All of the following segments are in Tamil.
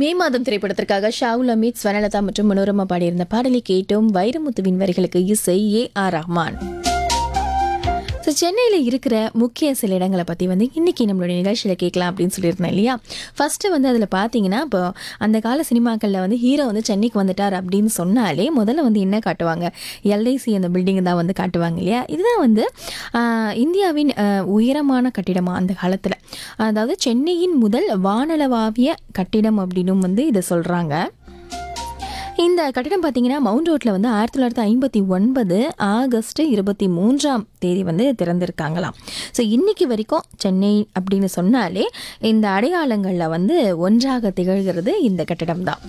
மே மாதம் திரைப்படத்திற்காக ஷாவுல் அமீத் ஸ்வனலதா மற்றும் மனோரமா பாடியிருந்த பாடலை கேட்டோம் வைரமுத்துவின் வரிகளுக்கு இசை ஏ ஆர் ரஹ்மான் ஸோ சென்னையில் இருக்கிற முக்கிய சில இடங்களை பற்றி வந்து இன்றைக்கி நம்மளுடைய நிகழ்ச்சியில் கேட்கலாம் அப்படின்னு சொல்லியிருந்தேன் இல்லையா ஃபஸ்ட்டு வந்து அதில் பார்த்தீங்கன்னா இப்போ அந்த கால சினிமாக்களில் வந்து ஹீரோ வந்து சென்னைக்கு வந்துட்டார் அப்படின்னு சொன்னாலே முதல்ல வந்து என்ன காட்டுவாங்க எல்ஐசி அந்த பில்டிங் தான் வந்து காட்டுவாங்க இல்லையா இதுதான் வந்து ஆஹ், இந்தியாவின் ஆஹ், உயரமான கட்டிடமாக அந்த காலத்தில் அதாவது சென்னையின் முதல் வானளவாவிய கட்டிடம் அப்படின்னும் வந்து இதை சொல்கிறாங்க இந்த கட்டிடம் பார்த்தீங்கன்னா மவுண்ட் ரோட்டில் வந்து ஆயிரத்தி தொள்ளாயிரத்தி ஐம்பத்தி ஒன்பது ஆகஸ்ட் இருபத்தி மூன்றாம் தேதி வந்து திறந்திருக்காங்களாம் ஸோ இன்னைக்கு வரைக்கும் சென்னை அப்படின்னு சொன்னாலே இந்த அடையாளங்களில் வந்து ஒன்றாக திகழ்கிறது இந்த கட்டிடம் தான்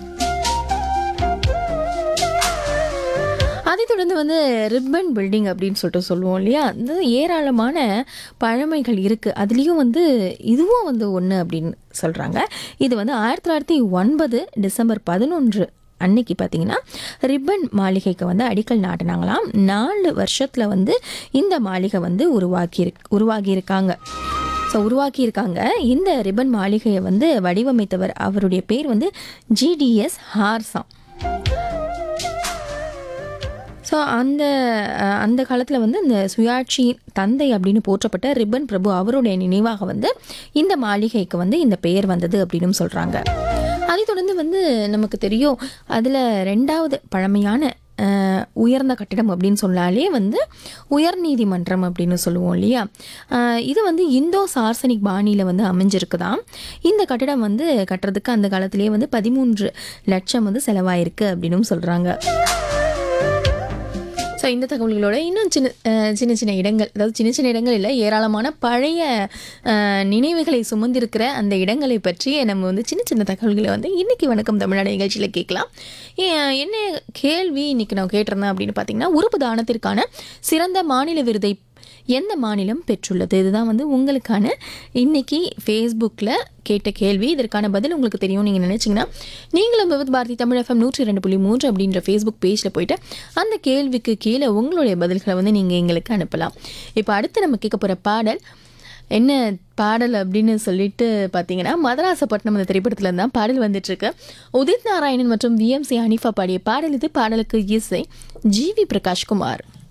அதைத் தொடர்ந்து வந்து ரிப்பன் பில்டிங் அப்படின்னு சொல்லிட்டு சொல்லுவோம் இல்லையா இந்த ஏராளமான பழமைகள் இருக்குது அதுலேயும் வந்து இதுவும் வந்து ஒன்று அப்படின்னு சொல்கிறாங்க இது வந்து ஆயிரத்தி தொள்ளாயிரத்தி ஒன்பது டிசம்பர் பதினொன்று அன்னைக்கு பார்த்தீங்கன்னா ரிப்பன் மாளிகைக்கு வந்து அடிக்கல் நாட்டினாங்களாம் நாலு வருஷத்தில் வந்து இந்த மாளிகை வந்து உருவாக்கி உருவாகி இருக்காங்க ஸோ உருவாக்கியிருக்காங்க இந்த ரிப்பன் மாளிகையை வந்து வடிவமைத்தவர் அவருடைய பேர் வந்து ஜிடிஎஸ் ஹார்சாம் ஸோ அந்த அஹ், அந்த காலத்தில் வந்து இந்த சுயாட்சி தந்தை அப்படின்னு போற்றப்பட்ட ரிப்பன் பிரபு அவருடைய நினைவாக வந்து இந்த மாளிகைக்கு வந்து இந்த பெயர் வந்தது அப்படின்னு சொல்கிறாங்க அதைத் தொடர்ந்து வந்து நமக்கு தெரியும் அதில் ரெண்டாவது பழமையான அஹ், உயர்ந்த கட்டிடம் அப்படின்னு சொன்னாலே வந்து உயர்நீதிமன்றம் அப்படின்னு சொல்லுவோம் இல்லையா அஹ், இது வந்து இந்தோ சார்சனிக் பாணியில் வந்து அமைஞ்சிருக்குதாம் இந்த கட்டிடம் வந்து கட்டுறதுக்கு அந்த காலத்திலேயே வந்து பதிமூன்று லட்சம் வந்து செலவாயிருக்கு அப்படின்னும் சொல்கிறாங்க ஸோ இந்த தகவல்களோட இன்னும் சின்ன அஹ், சின்ன சின்ன இடங்கள் அதாவது சின்ன சின்ன இடங்கள் இல்லை ஏராளமான பழைய அஹ், நினைவுகளை சுமந்திருக்கிற அந்த இடங்களை பற்றி நம்ம வந்து சின்ன சின்ன தகவல்களை வந்து இன்னைக்கு வணக்கம் தமிழ்நாடு நிகழ்ச்சியில் கேட்கலாம் ஏன், என்ன கேள்வி இன்னைக்கு நான் கேட்டிருந்தேன் அப்படின்னு பார்த்தீங்கன்னா உறுப்பு தானத்திற்கான சிறந்த மாநில விருதை எந்த மாநிலம் பெற்றுள்ளது இதுதான் வந்து உங்களுக்கான இன்னைக்கு ஃபேஸ்புக்கில் கேட்ட கேள்வி இதற்கான பதில் உங்களுக்கு தெரியும் நீங்கள் நினச்சிங்கன்னா நீங்களும் விவத் பாரதி தமிழ் எஃப்எம் நூற்றி ரெண்டு புள்ளி மூன்று அப்படின்ற ஃபேஸ்புக் பேஜில் போயிட்டு அந்த கேள்விக்கு கீழே உங்களுடைய பதில்களை வந்து நீங்கள் எங்களுக்கு அனுப்பலாம் இப்போ அடுத்து நம்ம கேட்க போகிற பாடல் என்ன பாடல் அப்படின்னு சொல்லிட்டு பார்த்தீங்கன்னா மதராசப்பட்டினம் அந்த திரைப்படத்துல இருந்து தான் பாடல் வந்துட்டுருக்கு உதித் நாராயணன் மற்றும் விஎம்சி ஹனீஃபா பாடிய பாடல் இது பாடலுக்கு இசை ஜிவி பிரகாஷ்குமார்